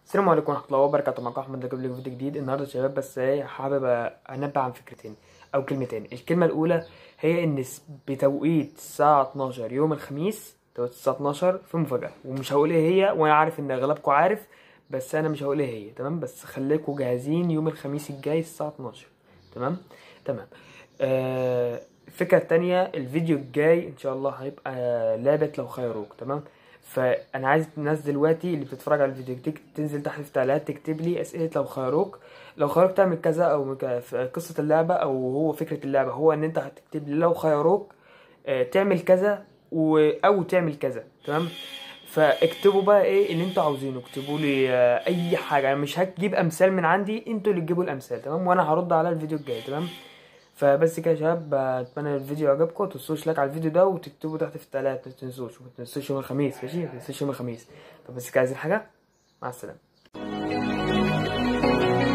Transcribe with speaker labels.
Speaker 1: السلام عليكم ورحمة الله وبركاته معكم أحمد ده لكم فيديو جديد النهاردة يا شباب بس إيه حابب أنبه عن فكرتين أو كلمتين الكلمة الأولى هي إن س- بتوقيت الساعة 12 يوم الخميس توقيت الساعة 12 في مفاجأة ومش هقول إيه هي وأنا عارف إن أغلبكم عارف بس أنا مش هقول إيه هي تمام بس خليكم جاهزين يوم الخميس الجاي الساعة 12 تمام تمام آه الفكرة التانية الفيديو الجاي إن شاء الله هيبقى لعبة لو خيروك تمام فانا عايز الناس دلوقتي اللي بتتفرج على الفيديو تك- تنزل تحت في التعليقات تكتب لي اسئله لو خيروك لو خيروك تعمل كذا او ك- في قصه اللعبه او هو فكره اللعبه هو ان انت هتكتب لي لو خيروك آه، تعمل كذا و... او تعمل كذا تمام فاكتبوا بقى ايه اللي انتوا عاوزينه اكتبوا لي آه، اي حاجه انا مش هجيب امثال من عندي انتوا اللي تجيبوا الامثال تمام وانا هرد على الفيديو الجاي تمام فبس كده يا شباب اتمنى الفيديو عجبكم متنسوش لايك على الفيديو ده وتكتبوا تحت في التعليقات متنسوش ومتنسوش يوم الخميس ماشي متنسوش يوم الخميس فبس كده عايزين حاجه مع السلامه